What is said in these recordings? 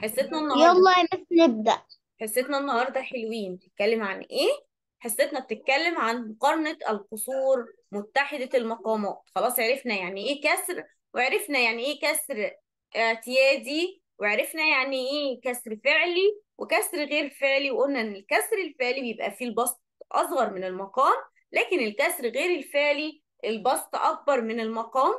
حصتنا النهارده يلا يا مس نبدأ حصتنا النهارده حلوين بتتكلم عن ايه حصتنا بتتكلم عن مقارنة القصور متحدة المقامات خلاص عرفنا يعني ايه كسر وعرفنا يعني ايه كسر اعتيادي وعرفنا يعني ايه كسر فعلي وكسر غير فعلي وقلنا ان الكسر الفعلي بيبقى فيه البسط اصغر من المقام لكن الكسر غير الفعلي البسط اكبر من المقام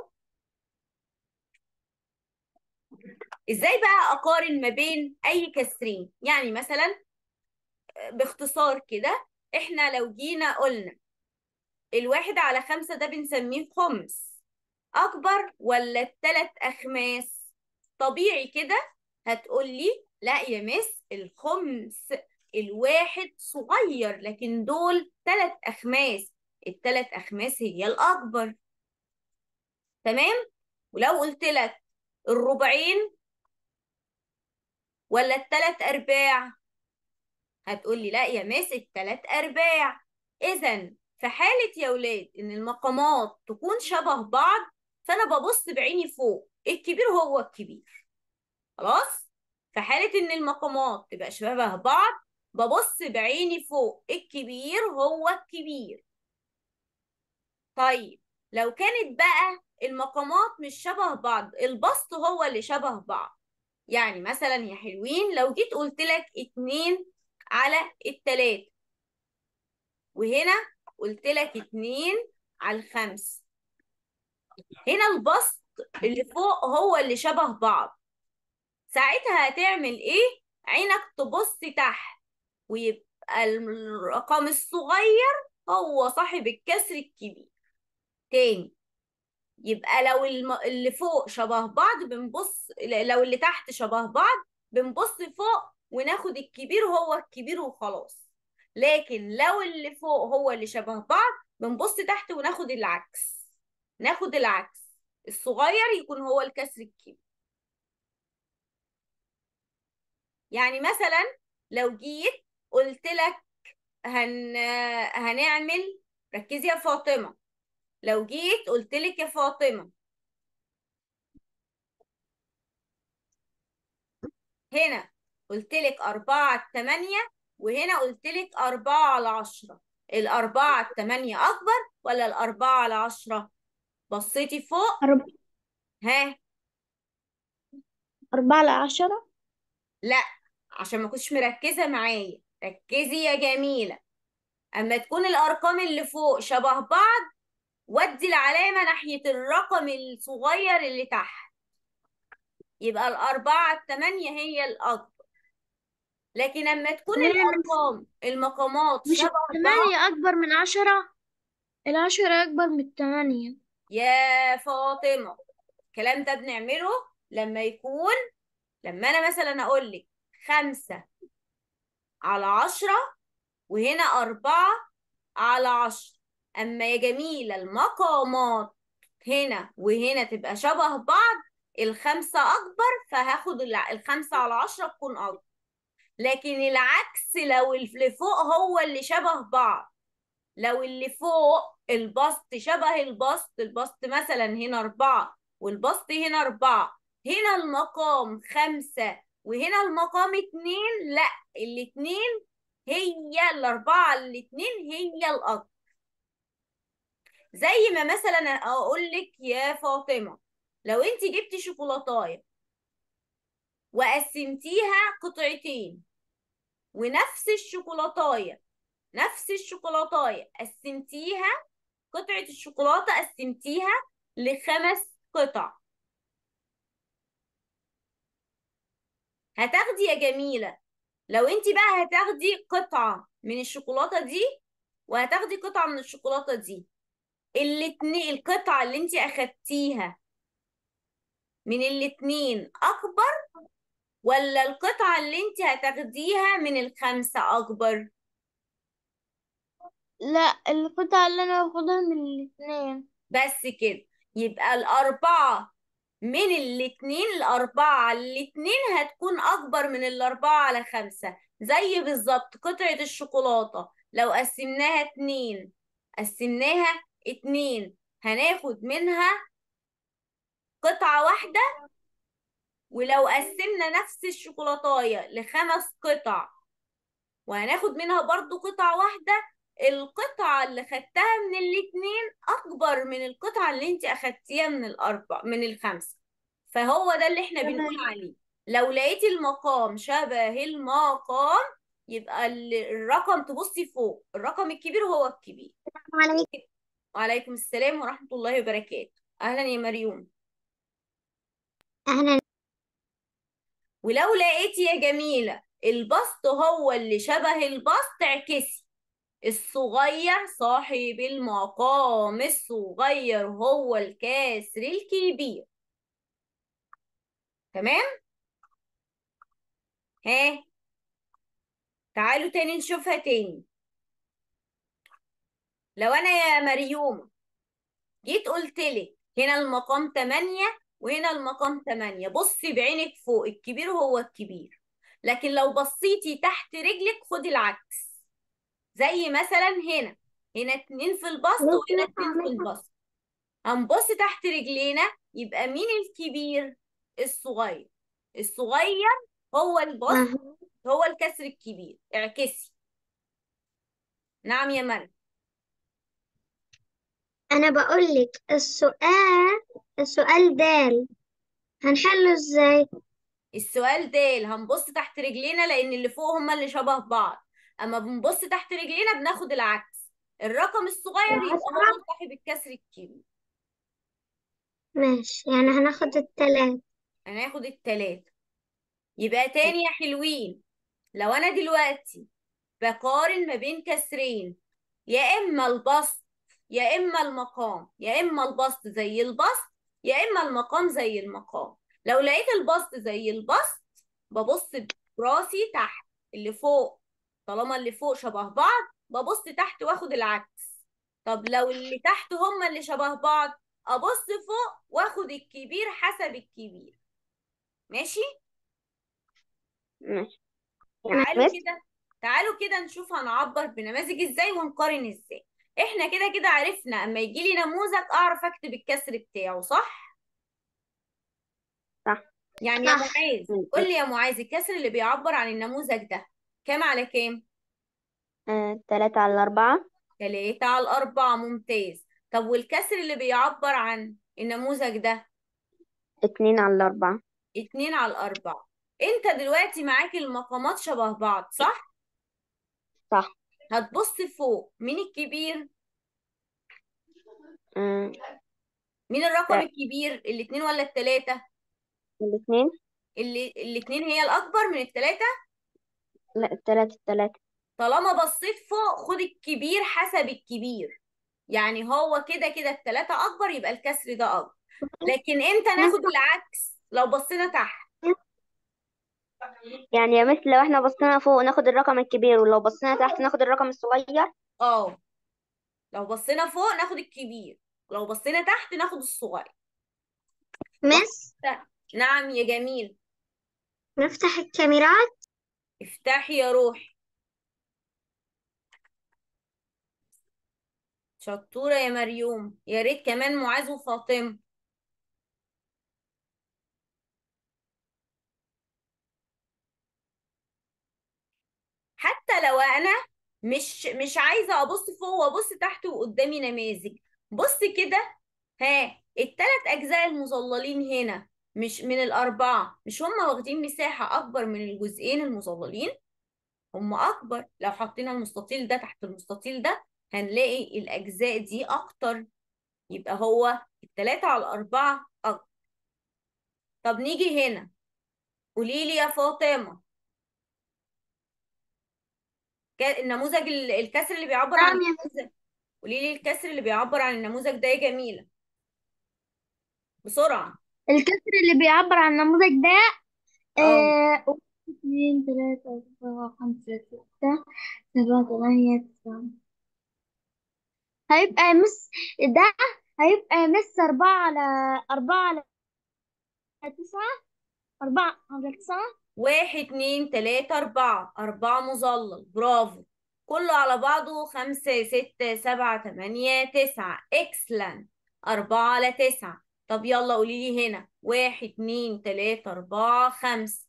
ازاي بقى اقارن ما بين اي كسرين يعني مثلا باختصار كده احنا لو جينا قلنا الواحد على خمسة ده بنسميه خمس اكبر ولا التلات اخماس طبيعي كده هتقولي لا يا مس الخمس الواحد صغير لكن دول تلات اخماس التلات اخماس هي الاكبر تمام ولو قلت لك الربعين ولا التلات ارباع هتقولي لا يا مس التلات ارباع اذا في حالة يا ولاد ان المقامات تكون شبه بعض فانا ببص بعيني فوق الكبير هو الكبير خلاص في حالة ان المقامات تبقى شبه بعض ببص بعيني فوق الكبير هو الكبير طيب لو كانت بقى المقامات مش شبه بعض البسط هو اللي شبه بعض يعني مثلا يا حلوين لو جيت قلت لك اتنين على التلاتة وهنا قلت لك اتنين على الخمس هنا البسط اللي فوق هو اللي شبه بعض ساعتها هتعمل ايه عينك تبص تحت ويبقى الرقم الصغير هو صاحب الكسر الكبير تاني يبقى لو الم... اللي فوق شبه بعض بنبص لو اللي تحت شبه بعض بنبص فوق وناخد الكبير هو الكبير وخلاص لكن لو اللي فوق هو اللي شبه بعض بنبص تحت وناخد العكس ناخد العكس الصغير يكون هو الكسر الكبير يعني مثلا لو جيت قلت لك هن... هنعمل ركزي يا فاطمة لو جيت قلت لك يا فاطمة هنا قلت لك أربعة على التمانية وهنا قلت لك أربعة على عشرة الأربعة على التمانية أكبر ولا الأربعة على عشرة بصيتي فوق أرب... ها أربعة على عشرة لا عشان ما كنتش مركزة معايا ركزي يا جميلة أما تكون الأرقام اللي فوق شبه بعض ودي العلامة ناحية الرقم الصغير اللي تحت يبقى الأربعة على التمانية هي الأكبر لكن لما تكون تمام. الأرقام المقامات مش شبه بعض الثمانية أكبر من عشرة العشرة أكبر من الثمانية يا فاطمة الكلام ده بنعمله لما يكون لما أنا مثلا أقول لك خمسة على عشرة وهنا أربعة على عشرة أما يا جميلة المقامات هنا وهنا تبقى شبه بعض الخمسة أكبر فهاخد الع- الخمسة على عشرة تكون أكبر لكن العكس لو اللي فوق هو اللي شبه بعض لو اللي فوق البسط شبه البسط البسط مثلا هنا أربعة والبسط هنا أربعة هنا المقام خمسة وهنا المقام اتنين لا الاتنين هي الأربعة الاتنين هي الأكبر زي ما مثلا أقول لك يا فاطمة لو انت جبتي شوكولاتاية وقسمتيها قطعتين ونفس الشوكولاتاية نفس الشوكولاتاية قسمتيها قطعة الشوكولاتة قسمتيها لخمس قطع هتاخدي يا جميلة لو انت بقى هتاخدي قطعة من الشوكولاتة دي وهتاخدي قطعة من الشوكولاتة دي الاتنين القطعة اللي انت اخدتيها من الاتنين اكبر ولا القطعة اللي انت هتاخديها من الخمسة اكبر لا القطعة اللي أنا باخدها من الاثنين بس كده يبقى الأربعة من الاتنين الأربعة على الاتنين هتكون أكبر من الأربعة على خمسة زي بالظبط قطعة الشوكولاتة لو قسمناها اتنين قسمناها اتنين هناخد منها قطعة واحدة ولو قسمنا نفس الشوكولاتاية لخمس قطع وهناخد منها برضو قطعة واحدة القطعة اللي خدتها من الاتنين أكبر من القطعة اللي انت أخدتيها من الأربع من الخمسة فهو ده اللي احنا بنقول عليه لو لقيتي المقام شبه المقام يبقى ال- الرقم تبصي فوق الرقم الكبير هو الكبير عليك وعليكم السلام ورحمة الله وبركاته أهلا يا مريوم أهلا ولو لقيتي يا جميلة البسط هو اللي شبه البسط اعكسي الصغير صاحب المقام الصغير هو الكاسر الكبير تمام ها تعالوا تاني نشوفها تاني لو انا يا مريوم جيت قلت لك هنا المقام 8 وهنا المقام 8 بصي بعينك فوق الكبير هو الكبير لكن لو بصيتي تحت رجلك خدي العكس زي مثلا هنا هنا اتنين في البسط وهنا اتنين في البسط هنبص تحت رجلينا يبقى مين الكبير الصغير الصغير هو البسط هو الكسر الكبير اعكسي نعم يا مريم أنا بقول لك السؤال السؤال دال هنحله إزاي؟ السؤال ده هنبص تحت رجلينا لان اللي فوق هما اللي شبه بعض اما بنبص تحت رجلينا بناخد العكس الرقم الصغير يبقى العشرة؟ هو صاحب الكسر الكبير ماشي يعني هناخد التلات هناخد التلاتة يبقى تاني يا حلوين لو انا دلوقتي بقارن ما بين كسرين يا اما البسط يا اما المقام يا اما البسط زي البسط يا اما المقام زي المقام لو لقيت البسط زي البسط ببص براسي تحت اللي فوق طالما اللي فوق شبه بعض ببص تحت واخد العكس طب لو اللي تحت هما اللي شبه بعض ابص فوق واخد الكبير حسب الكبير ماشي ماشي تعالوا مس كده تعالوا كده نشوف هنعبر بنماذج ازاي ونقارن ازاي احنا كده كده عرفنا اما يجي لي نموذج اعرف اكتب الكسر بتاعه صح صح يعني يا صح معاذ قول لي يا معاذ الكسر اللي بيعبر عن النموذج ده كام على كام آه، تلاتة على أربعة تلاتة على الأربعة ممتاز طب والكسر اللي بيعبر عن النموذج ده اتنين على أربعة اتنين على الأربعة انت دلوقتي معاك المقامات شبه بعض صح صح هتبص فوق مين الكبير آه، مين الرقم لا. الكبير الاتنين ولا التلاتة الاتنين اللي الاتنين هي الأكبر من التلاتة لا التلاتة التلاتة طالما بصيت فوق خد الكبير حسب الكبير يعني هو كده كده التلاتة أكبر يبقى الكسر ده أكبر لكن إمتى ناخد العكس لو بصينا تحت يعني يا مس لو احنا بصينا فوق ناخد الرقم الكبير ولو بصينا تحت ناخد الرقم الصغير اه لو بصينا فوق ناخد الكبير لو بصينا تحت ناخد الصغير مس نعم يا جميل نفتح الكاميرات افتحي يا روحي شطورة يا مريوم يا ريت كمان معاذ وفاطمة حتى لو انا مش مش عايزة ابص فوق وابص تحت وقدامي نماذج بص كده ها التلات اجزاء المظللين هنا مش من الاربعة مش هم واخدين مساحة اكبر من الجزئين المظللين هم اكبر لو حطينا المستطيل ده تحت المستطيل ده هنلاقي الاجزاء دي اكتر يبقى هو التلاتة على الاربعة اكبر طب نيجي هنا قولي لي يا فاطمة ك- النموذج ال- الكسر اللي بيعبر عن نعم يا النموذج قولي لي الكسر اللي بيعبر عن النموذج ده يا جميلة بسرعة الكسر اللي بيعبر عن النموذج ده اه آه، واحد، اتنين تلاتة أربعة خمسة ستة سبعة تمانية تسعة هيبقى مس ده هيبقى مس أربعة على أربعة على تسعة أربعة على تسعة واحد اتنين تلاتة أربعة أربعة مظلل برافو كله على بعضه خمسة ستة سبعة تمانية تسعة اكسلنت أربعة على تسعة طب يلا قولي لي هنا واحد اتنين تلاتة أربعة خمسة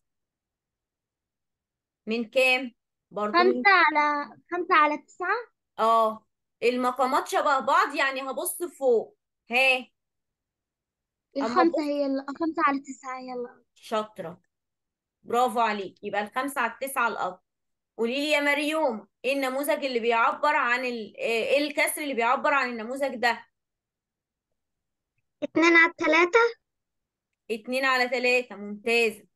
من كام؟ برضو من خمسة على خمسة على تسعة اه المقامات شبه بعض يعني هبص فوق ها اما الخمسة بص هي ال- خمسة على تسعة يلا شاطرة برافو عليك يبقى الخمسة على التسعة الأكبر قولي لي يا مريوم ايه النموذج اللي بيعبر عن ال... ايه الكسر اللي بيعبر عن النموذج ده اتنين على تلاتة اتنين على تلاتة ممتازة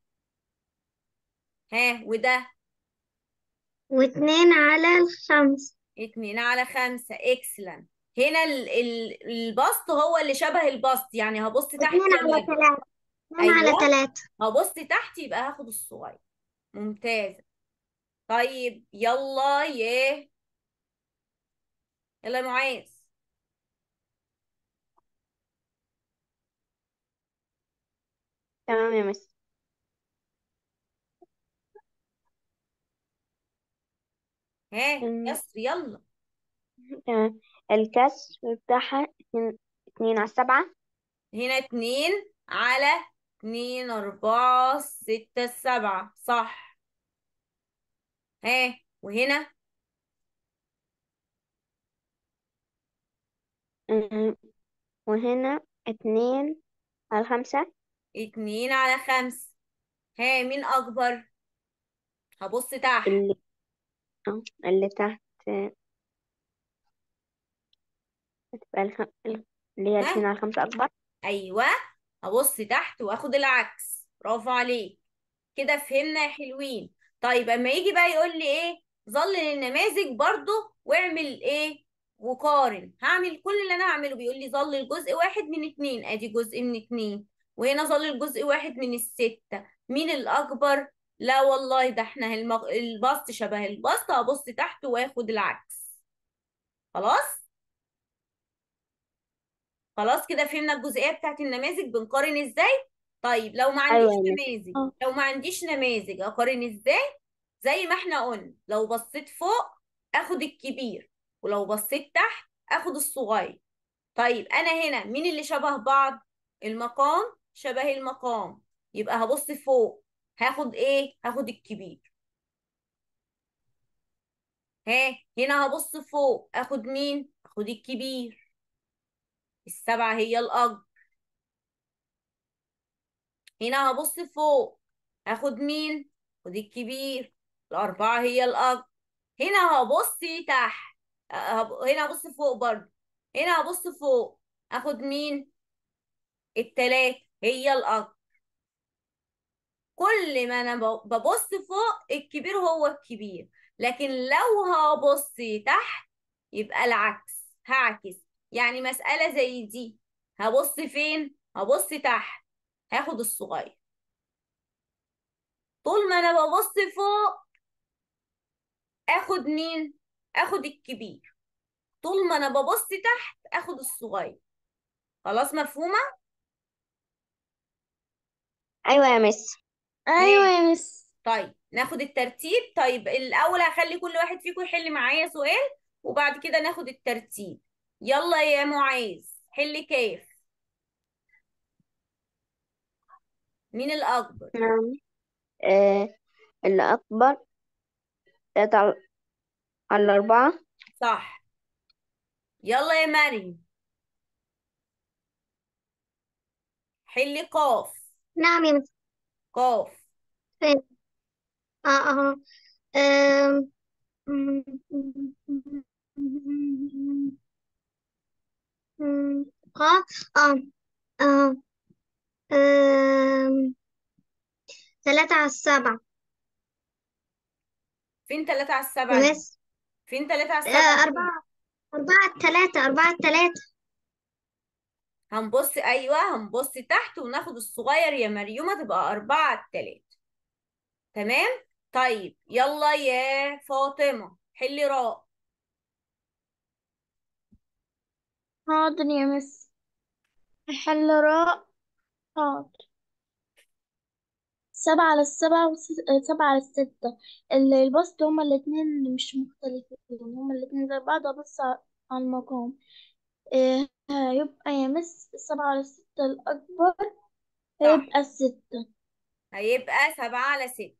ها وده واتنين على الخمسة اتنين على خمسة اكسلنت هنا ال... ال... البسط هو اللي شبه البسط يعني هبص تحت اتنين يا على مريم تلاتة اتنين على ايوه تلاتة هبص تحت يبقى هاخد الصغير ممتازة طيب يلا يا يلا يا معاذ تمام يا مس ها أم، كسر يلا تمام الكسر بتاعها اتنين, اتنين على السبعة هنا اتنين على اتنين أربعة ستة سبعة صح ها وهنا أم، وهنا اتنين على خمسة اتنين على خمسة ها مين أكبر هبص تحت اللي اه اللي تحت هتبقى الخ... اللي هي اتنين ها على خمسة أكبر أيوة هبص تحت وآخد العكس برافو عليك كده فهمنا يا حلوين طيب اما يجي بقى يقول لي ايه ظلل النماذج برضو واعمل ايه وقارن هعمل كل اللي انا هعمله بيقول لي ظلل جزء واحد من اتنين ادي جزء من اتنين وهنا ظلل جزء واحد من الستة مين الاكبر لا والله ده احنا المغ... البسط شبه البسط هبص تحت واخد العكس خلاص خلاص كده فهمنا الجزئية بتاعت النماذج بنقارن ازاي طيب لو ما عنديش أيوة يا مس نماذج اه لو ما عنديش نماذج اقارن ازاي زي ما احنا قلنا لو بصيت فوق اخد الكبير ولو بصيت تحت اخد الصغير طيب انا هنا مين اللي شبه بعض المقام شبه المقام يبقى هبص فوق هاخد ايه هاخد الكبير ها هنا هبص فوق اخد مين اخد الكبير السبعة هي الاكبر هنا هبص فوق هاخد مين خد الكبير الأربعة هي الأكبر هنا هبص تحت هب... هنا هبص فوق برضه هنا هبص فوق اخد مين التلاتة هي الأكبر كل ما انا ب- ببص فوق الكبير هو الكبير لكن لو هبص تحت يبقى العكس هعكس يعني مسألة زي دي هبص فين هبص تحت هاخد الصغير طول ما انا ببص فوق اخد مين اخد الكبير طول ما انا ببص تحت اخد الصغير خلاص مفهومة أيوة يا مس أيوة ها يا مس طيب ناخد الترتيب طيب الاول هخلي كل واحد فيكم يحل معايا سؤال وبعد كده ناخد الترتيب يلا يا معاذ حل كيف مين الاكبر نعم آه اللي أكبر تلاتة على على أربعة صح يلا يا مريم حل قاف نعم يا مس قاف فين اه اه آم، قاف اه اه آم، تلاتة على السبعة فين تلاتة على السبعة يا دي مس فين تلاتة على آه، السبعة دي أربعة أربعة على تلاتة أربعة على تلاتة هنبص ايوه هنبص تحت وناخد الصغير يا مريومة تبقى أربعة على التلاتة تمام طيب يلا يا فاطمة حلي راء حاضر يا مس حل راء حاضر سبعة على السبعة وسبعة على الستة ال- البسط هما الاتنين مش مختلفين هما الاتنين زي بعض بس على المقام إيه هيبقى يا مس سبعة على ستة الأكبر صح هيبقى الستة هيبقى سبعة على ستة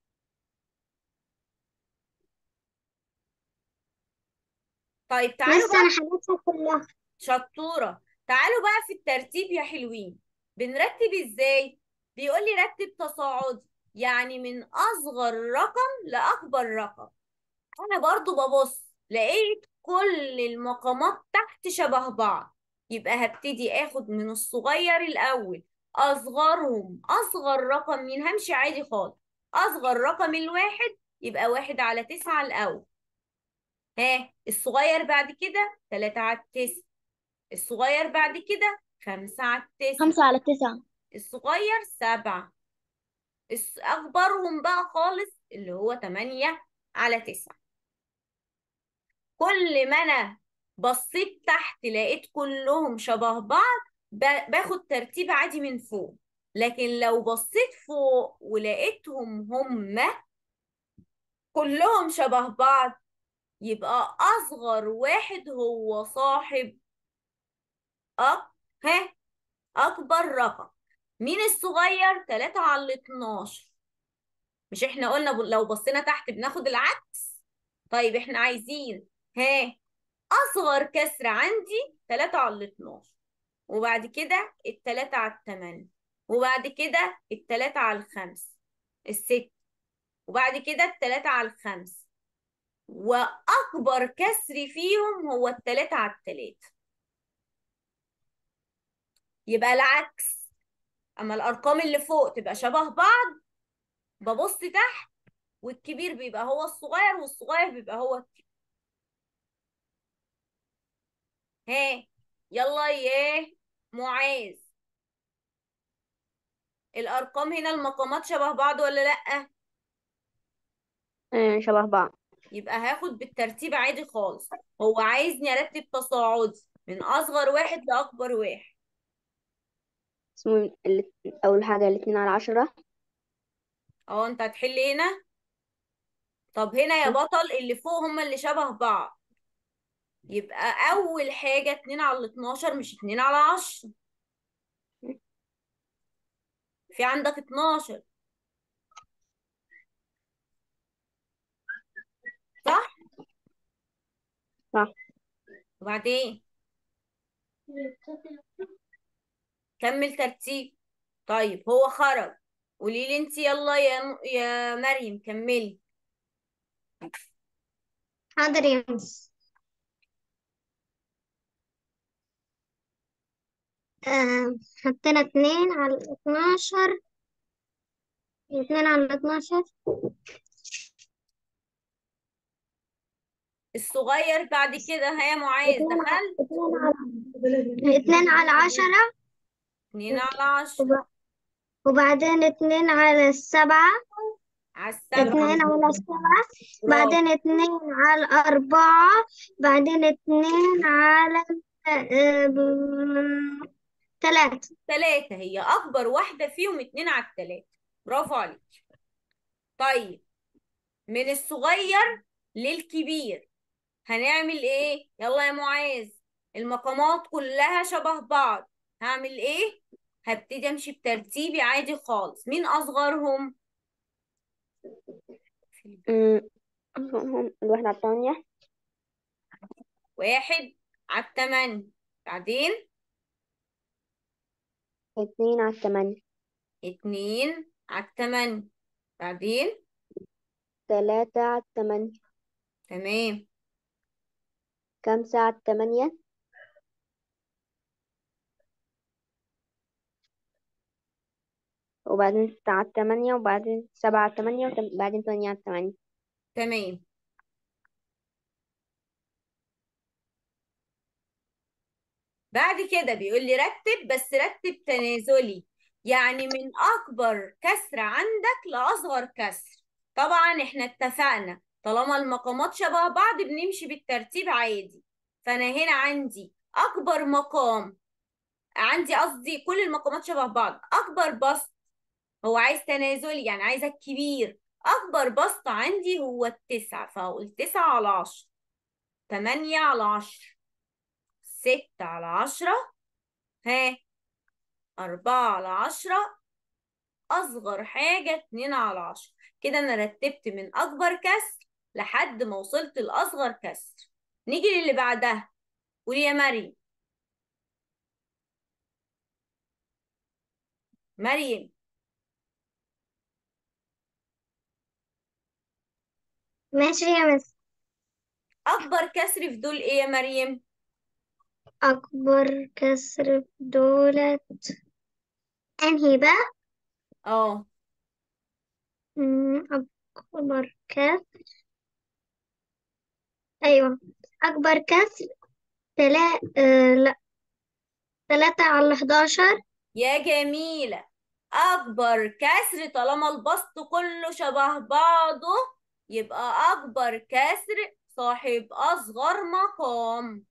طيب تعالوا لسه بقى أنا حليتها كلها شطورة تعالوا بقى في الترتيب يا حلوين بنرتب ازاي بيقول لي رتب تصاعدي يعني من اصغر رقم لاكبر رقم انا برضو ببص لقيت كل المقامات تحت شبه بعض يبقى هبتدي اخد من الصغير الاول اصغرهم اصغر رقم مين همشي عادي خالص اصغر رقم الواحد يبقى واحد على تسعة الاول ها الصغير بعد كده تلاتة على التسعة الصغير بعد كده خمسة على التسعة خمسة على تسعة الصغير سبعة الس- أكبرهم بقى خالص اللي هو تمانية على تسعة كل ما أنا بصيت تحت لقيت كلهم شبه بعض ب- باخد ترتيب عادي من فوق لكن لو بصيت فوق ولقيتهم هم كلهم شبه بعض يبقى أصغر واحد هو صاحب أك ها أكبر رقم مين الصغير؟ تلاتة على اتناشر مش احنا قلنا ب- لو بصينا تحت بناخد العكس طيب احنا عايزين ها أصغر كسر عندي تلاتة على اتناشر وبعد كده التلاتة على التمانية وبعد كده التلاتة على الخمس الست وبعد كده التلاتة على الخمس وأكبر كسر فيهم هو التلاتة على التلاتة يبقى العكس أما الأرقام اللي فوق تبقى شبه بعض ببص تحت والكبير بيبقى هو الصغير والصغير بيبقى هو الكبير ها يلا يا معاذ الأرقام هنا المقامات شبه بعض ولا لأ؟ إيه شبه بعض يبقى هاخد بالترتيب عادي خالص هو عايزني أرتب تصاعدي من أصغر واحد لأكبر واحد اسمه ال- أول حاجة الاتنين على عشرة اه انت هتحل هنا طب هنا يا بطل اللي فوق هما اللي شبه بعض يبقى أول حاجة اتنين على اتناشر مش اتنين على عشرة في عندك اتناشر صح؟ صح وبعدين كمل ترتيب طيب هو خرج قولي لي انت يلا يا يا مريم كملي حاضر يا مس آه، حطينا اتنين على اتناشر اتنين على اتناشر الصغير بعد كده ها يا معاذ اتنين على دخل اتنين على اتنين على عشرة اتنين على عشرة وب- وبعدين اتنين على السبعة على السبعة اتنين على السبعة برافو بعدين اتنين على الأربعة بعدين اتنين على آه، ب- تلاتة تلاتة هي أكبر واحدة فيهم اتنين على التلاتة برافو عليك طيب من الصغير للكبير هنعمل ايه يلا يا معاذ المقامات كلها شبه بعض هعمل ايه هبتدي امشي بترتيبي عادي خالص مين اصغرهم أمم، هم الواحد على الثانية واحد على التمانية بعدين اتنين على الثمانية اتنين على التمانية بعدين تلاتة على الثمانية تمام خمسة على الثمانية وبعدين ستة على الثمانية وبعدين سبعة على الثمانية وبعدين تمانية على الثمانية تمام بعد كده بيقول لي رتب بس رتب تنازلي يعني من اكبر كسر عندك لاصغر كسر طبعا احنا اتفقنا طالما المقامات شبه بعض بنمشي بالترتيب عادي فانا هنا عندي اكبر مقام عندي قصدي كل المقامات شبه بعض اكبر بسط هو عايز تنازلي يعني عايزة الكبير اكبر بسط عندي هو التسعة فهقول تسعة على عشرة تمانية على عشرة ستة على عشرة ها أربعة على عشرة أصغر حاجة اتنين على عشرة كده أنا رتبت من أكبر كسر لحد ما وصلت لأصغر كسر نيجي للي بعدها قولي يا مريم مريم ماشي يا مس أكبر كسر في دول إيه يا مريم؟ أكبر كسر في دولة أنهي بقى اه مم، أكبر كسر أيوة أكبر كسر تلا آه لا تلاتة على حداشر يا جميلة أكبر كسر طالما البسط كله شبه بعضه يبقى أكبر كسر صاحب أصغر مقام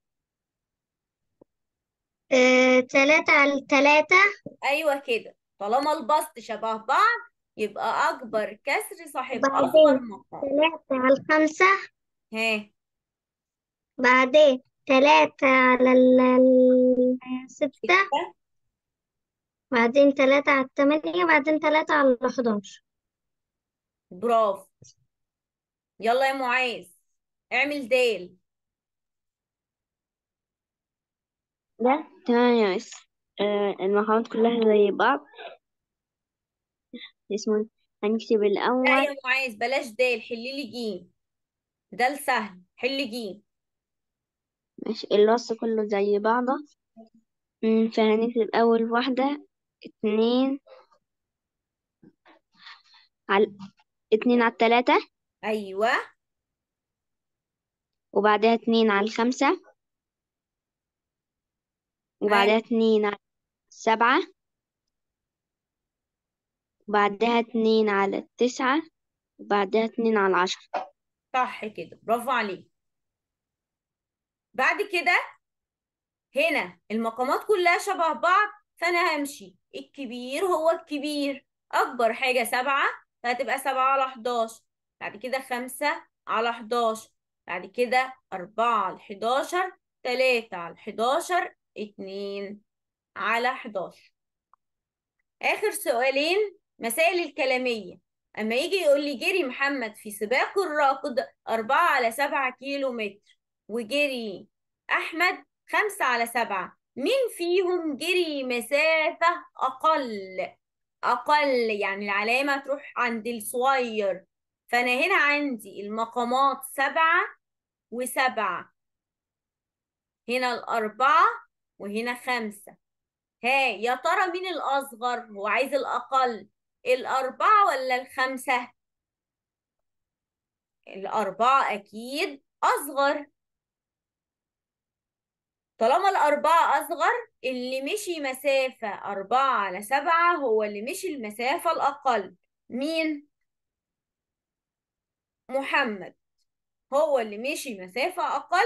آه تلاتة على تلاتة أيوة كده طالما البسط شبه بعض يبقى أكبر كسر صاحب أصغر وبعدين مقام تلاتة على الخمسة ها بعدين تلاتة على ال- ال- ستة ستة بعدين تلاتة على التمانية بعدين تلاتة على الحداشر برافو يلا يا معاذ اعمل دال ده تمام يا مس آه المقامات كلها زي بعض اسمه هنكتب لا الأول يا معاذ بلاش دال حلي لي جيم دال سهل حل جيم ماشي الوصف كله زي بعضه مم، فهنكتب أول واحدة اتنين على اتنين على التلاتة أيوة وبعدها اتنين على الخمسة وبعدها اتنين على السبعة وبعدها اتنين على التسعة وبعدها اتنين على العشرة صح كده برافو عليك بعد كده هنا المقامات كلها شبه بعض فأنا همشي الكبير هو الكبير أكبر حاجة سبعة فهتبقى سبعة على حداشر بعد كده خمسة على حداشر بعد كده أربعة على حداشر تلاتة على حداشر اتنين على حداشر آخر سؤالين مسائل الكلامية أما يجي يقول لي جري محمد في سباق الراكض أربعة على سبعة كيلو متر وجري أحمد خمسة على سبعة مين فيهم جري مسافة أقل أقل يعني العلامة تروح عند الصغير فأنا هنا عندي المقامات سبعة وسبعة هنا الأربعة وهنا خمسة ها يا ترى مين الأصغر هو عايز الأقل الأربعة ولا الخمسة الأربعة أكيد أصغر طالما الأربعة أصغر اللي مشي مسافة أربعة على سبعة هو اللي مشي المسافة الأقل مين؟ محمد هو اللي مشي مسافة أقل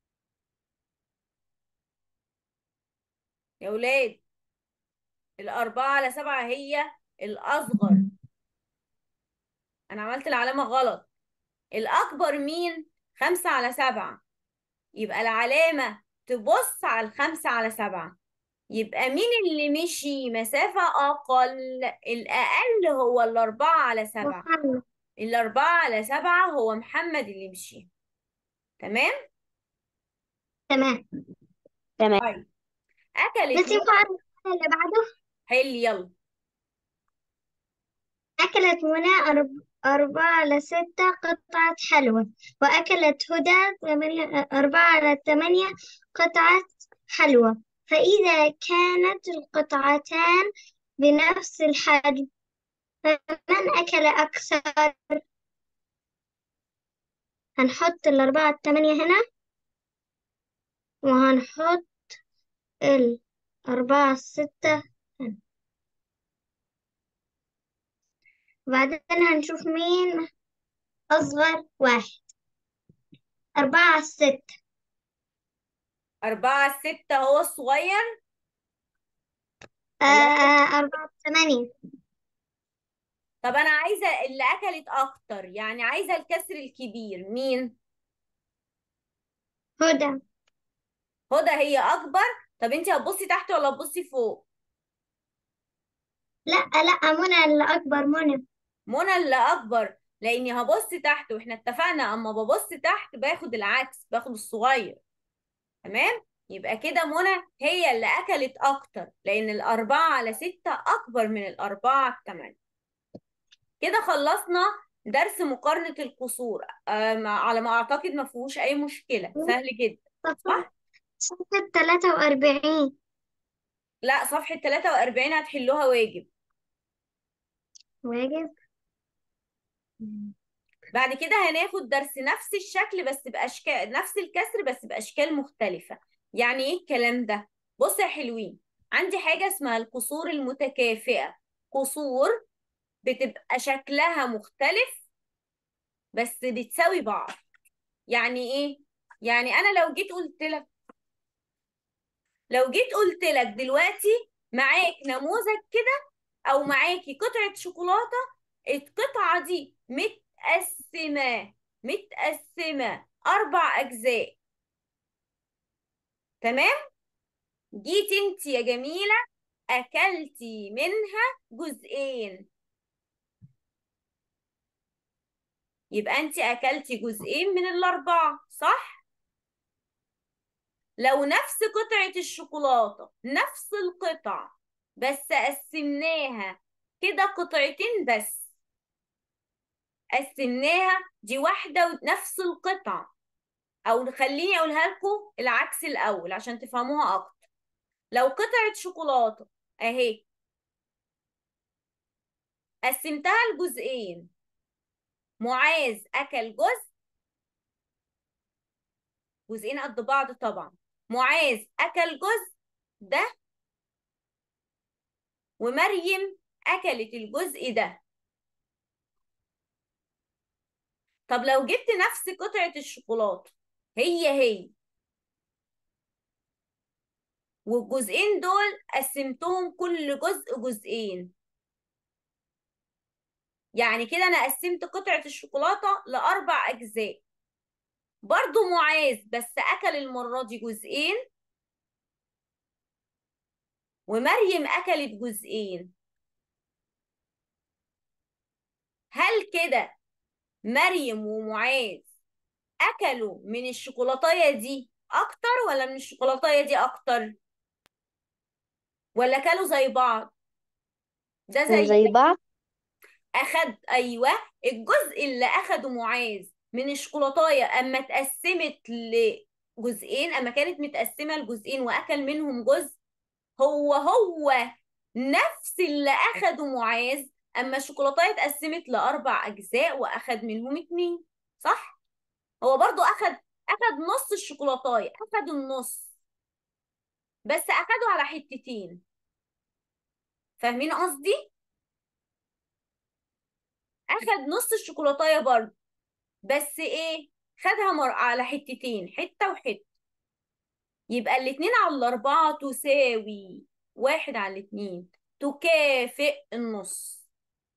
يا ولاد الأربعة على سبعة هي الأصغر أنا عملت العلامة غلط الأكبر مين؟ خمسة على سبعة يبقى العلامة تبص على الخمسة على سبعة يبقى مين اللي مشي مسافة أقل؟ الأقل هو الأربعة على سبعة محمد الأربعة على سبعة هو محمد اللي مشي تمام؟ تمام تمام طيب أكلت بس ينفع أعرف اللي بعده حل يلا أكلت منى أرب... أربعة على ستة قطعة حلوى وأكلت هدى ثمانية أربعة على ثمانية قطعة حلوى فإذا كانت القطعتان بنفس الحجم فمن أكل أكثر هنحط الأربعة الثمانية هنا وهنحط الأربعة الستة هنا وبعدين هنشوف مين أصغر واحد أربعة على الستة أربعة ستة هو الصغير آه ولا أربعة ثمانية طب أنا عايزة اللي أكلت أكتر يعني عايزة الكسر الكبير مين؟ هدى هدى هي اكبر طب انت هتبصي تحت ولا هتبصي فوق لا لا منى اللي أكبر منى منى اللي اكبر لاني هبص تحت واحنا اتفقنا اما ببص تحت باخد العكس باخد الصغير تمام يبقى كده منى هي اللي اكلت اكتر لان الاربعة على ستة اكبر من الاربعة على التمانية كده خلصنا درس مقارنة القصور آه ما- على ما اعتقد ما فيهوش اي مشكلة سهل جدا صفحة صفحة تلاتة وأربعين لا صفحة 43 هتحلوها واجب واجب بعد كده هناخد درس نفس الشكل بس بأشكال نفس الكسر بس بأشكال مختلفة يعني ايه الكلام ده بص يا حلوين عندي حاجة اسمها القصور المتكافئة قصور بتبقى شكلها مختلف بس بتساوي بعض يعني ايه يعني انا لو جيت قلت لك لو جيت قلت لك دلوقتي معاك نموذج كده او معاكي قطعة شوكولاتة القطعة دي متقسمة متقسمة اربع اجزاء تمام جيت انت يا جميلة اكلتي منها جزئين يبقى انت اكلتي جزئين من الاربعة صح لو نفس قطعة الشوكولاتة نفس القطع بس قسمناها كده قطعتين بس قسمناها دي واحدة ونفس القطع او خليني اقولها لكم العكس الاول عشان تفهموها اكتر لو قطعة شوكولاتة اهي قسمتها لجزئين معاذ اكل جزء جزئين قد بعض طبعا معاذ اكل جزء ده ومريم اكلت الجزء ده طب لو جبت نفس قطعة الشوكولاتة هي هي والجزئين دول قسمتهم كل جزء جزئين يعني كده انا قسمت قطعة الشوكولاتة لأربع أجزاء برضو معاذ بس أكل المرة دي جزئين ومريم أكلت جزئين هل كده مريم ومعاذ أكلوا من الشوكولاتاية دي أكتر ولا من الشوكولاتاية دي أكتر ولا كلوا زي بعض ده زي زي بعض أخد أيوه الجزء اللي أخده معاذ من الشوكولاتاية أما اتقسمت لجزئين أما كانت متقسمة لجزئين وأكل منهم جزء هو هو نفس اللي أخده معاذ أما الشوكولاتاية اتقسمت لأربع أجزاء وأخد منهم اتنين صح؟ هو برضو أخد أخد نص الشوكولاتاية أخد النص بس أخده على حتتين فاهمين قصدي؟ أخد نص الشوكولاتاية برضو بس إيه؟ خدها مر... على حتتين حتة وحتة يبقى الاتنين على الأربعة تساوي واحد على الاتنين تكافئ النص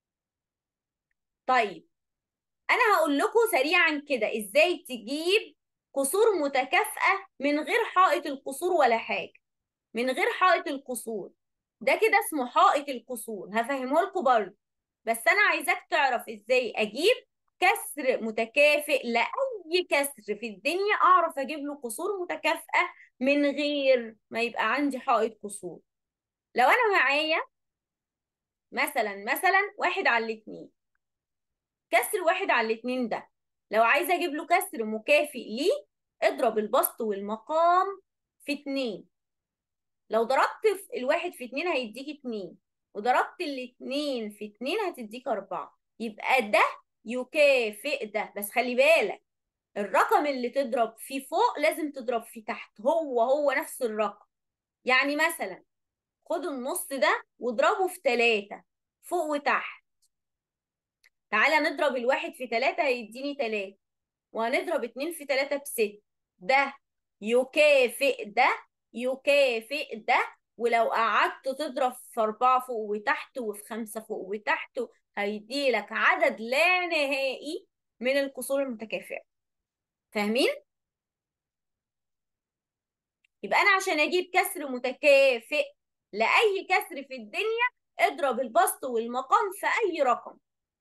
طيب أنا هقول لكم سريعا كده إزاي تجيب قصور متكافئة من غير حائط القصور ولا حاجة من غير حائط القصور ده كده اسمه حائط القصور هفهمه لكم برضه بس أنا عايزاك تعرف إزاي أجيب كسر متكافئ لأي كسر في الدنيا أعرف أجيب له قصور متكافئة من غير ما يبقى عندي حائط قصور لو أنا معايا مثلا مثلا واحد على الاتنين كسر واحد على الاتنين ده لو عايزة أجيب له كسر مكافئ ليه اضرب البسط والمقام في اتنين لو ضربت في الواحد في اتنين هيديك اتنين وضربت الاتنين في اتنين هتديك أربعة يبقى ده يكافئ ده بس خلي بالك الرقم اللي تضرب فيه فوق لازم تضرب فيه تحت هو هو نفس الرقم يعني مثلا خد النص ده واضربه في تلاتة فوق وتحت تعالى نضرب الواحد في تلاتة هيديني تلاتة وهنضرب اتنين في تلاتة بست ده يكافئ ده يكافئ ده ولو قعدت تضرب في أربعة فوق وتحت وفي خمسة فوق وتحت هيديلك عدد لا نهائي من القصور المتكافئة فاهمين؟ يبقى أنا عشان أجيب كسر متكافئ لأي كسر في الدنيا اضرب البسط والمقام في أي رقم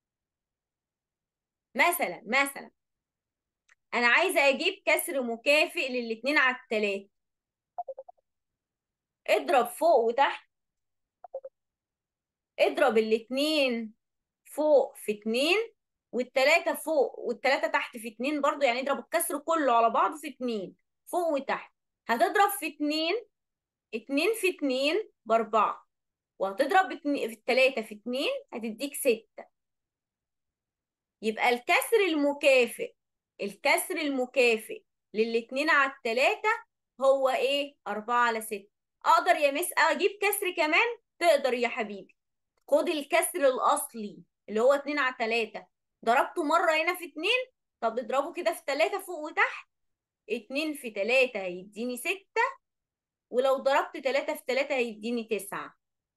مثلا مثلا أنا عايزة أجيب كسر مكافئ للاتنين على التلاتة اضرب فوق وتحت اضرب الاتنين فوق في اتنين والتلاتة فوق والتلاتة تحت في اتنين برضو يعني اضرب الكسر كله على بعضه في اتنين فوق وتحت هتضرب في اتنين اتنين في اتنين باربعة وهتضرب اتنين في التلاتة في اتنين هتديك ستة يبقى الكسر المكافئ الكسر المكافئ للاتنين على التلاتة هو ايه أربعة على ستة أقدر يا مس أجيب كسر كمان تقدر يا حبيبي خد الكسر الأصلي اللي هو اتنين على تلاتة ضربته مرة هنا في اتنين طب اضربه كده في تلاتة فوق وتحت اتنين في تلاتة هيديني ستة ولو ضربت تلاتة في تلاتة هيديني تسعة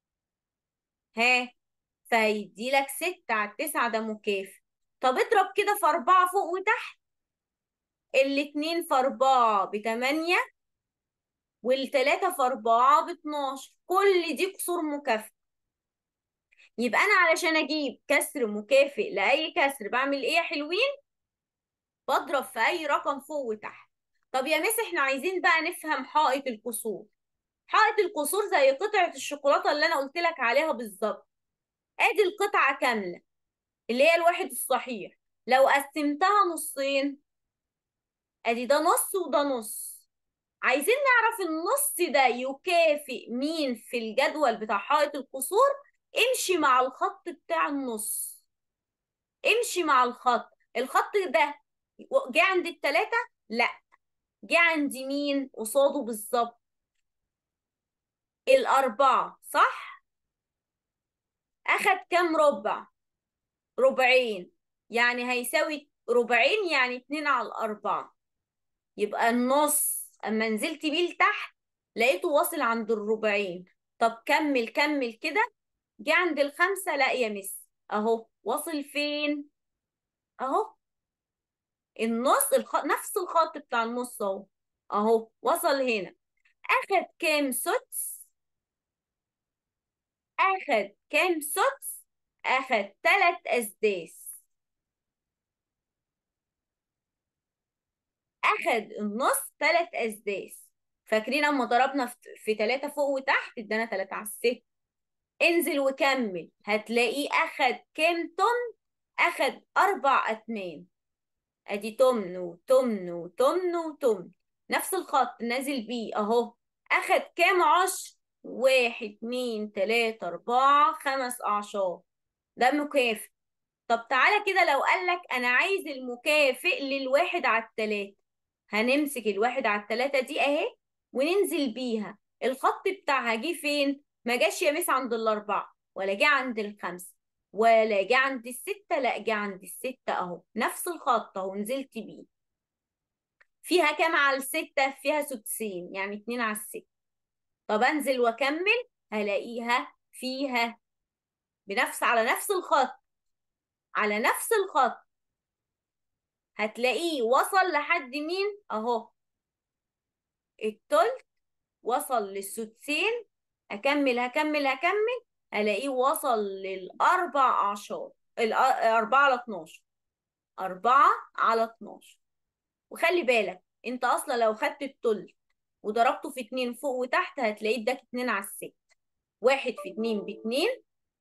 ها فهيدي لك ستة على التسعة ده مكافئ طب اضرب كده في أربعة فوق وتحت الاتنين في أربعة بتمانية والتلاتة في أربعة باتناشر كل دي كسور مكافئة يبقى أنا علشان أجيب كسر مكافئ لأي كسر بعمل إيه يا حلوين؟ بضرب في أي رقم فوق وتحت طب يا مس إحنا عايزين بقى نفهم حائط الكسور حائط الكسور زي قطعة الشوكولاتة اللي أنا قلت لك عليها بالظبط ادي القطعة كاملة اللي هي الواحد الصحيح لو قسمتها نصين ادي ده نص وده نص عايزين نعرف النص ده يكافئ مين في الجدول بتاع حائط الكسور امشي مع الخط بتاع النص امشي مع الخط الخط ده جه عند التلاتة لا جه عند مين قصاده بالظبط الأربعة صح أخد كام ربع ربعين يعني هيساوي ربعين يعني اتنين على الأربعة يبقى النص أما نزلت بيه لتحت لقيته واصل عند الربعين طب كمل كمل كده جه عند الخمسة لا يا مس أهو واصل فين أهو النص الخ... نفس الخط بتاع النص أهو أهو وصل هنا أخد كام سدس أخد كام سدس أخد تلات أسداس أخد النص تلات أسداس فاكرين أما ضربنا في, في تلاتة فوق وتحت ادانا تلاتة على الست انزل وكمل هتلاقيه أخد كام تمن أخد أربع أتمام أدي تمن وتمن وتمن وتمن نفس الخط نازل بيه أهو أخد كام عشر واحد اتنين تلاتة أربعة خمس أعشار ده مكافئ طب تعالى كده لو قالك أنا عايز المكافئ للواحد على التلاتة هنمسك الواحد على التلاتة دي أهي وننزل بيها الخط بتاعها جه فين؟ ما جاش يا مس عند الأربعة ولا جه عند الخمسة ولا جه عند الستة لا جه عند الستة أهو نفس الخط أهو نزلت بيه فيها كام على الستة؟ فيها سدسين يعني اتنين على الستة طب انزل واكمل هلاقيها فيها بنفس على نفس الخط على نفس الخط هتلاقيه وصل لحد مين اهو التلت وصل للسدسين هكمل هكمل هكمل هلاقيه وصل للأربع أعشار الأربعة على اتناشر أربعة على اتناشر وخلي بالك انت أصلا لو خدت التلت وضربته في اتنين فوق وتحت هتلاقيه اداك اتنين على الست واحد في اتنين باتنين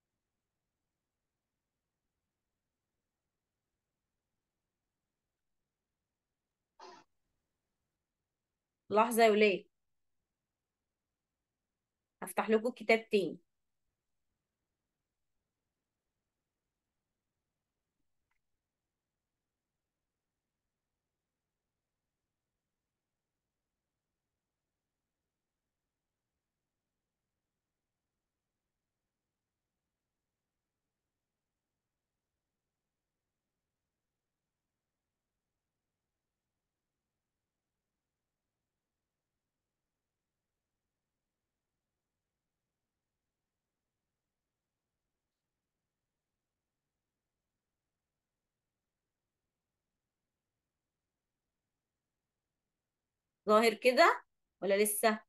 لحظة يا ولاد هفتح لكم الكتاب تاني ظاهر كده ولا لسه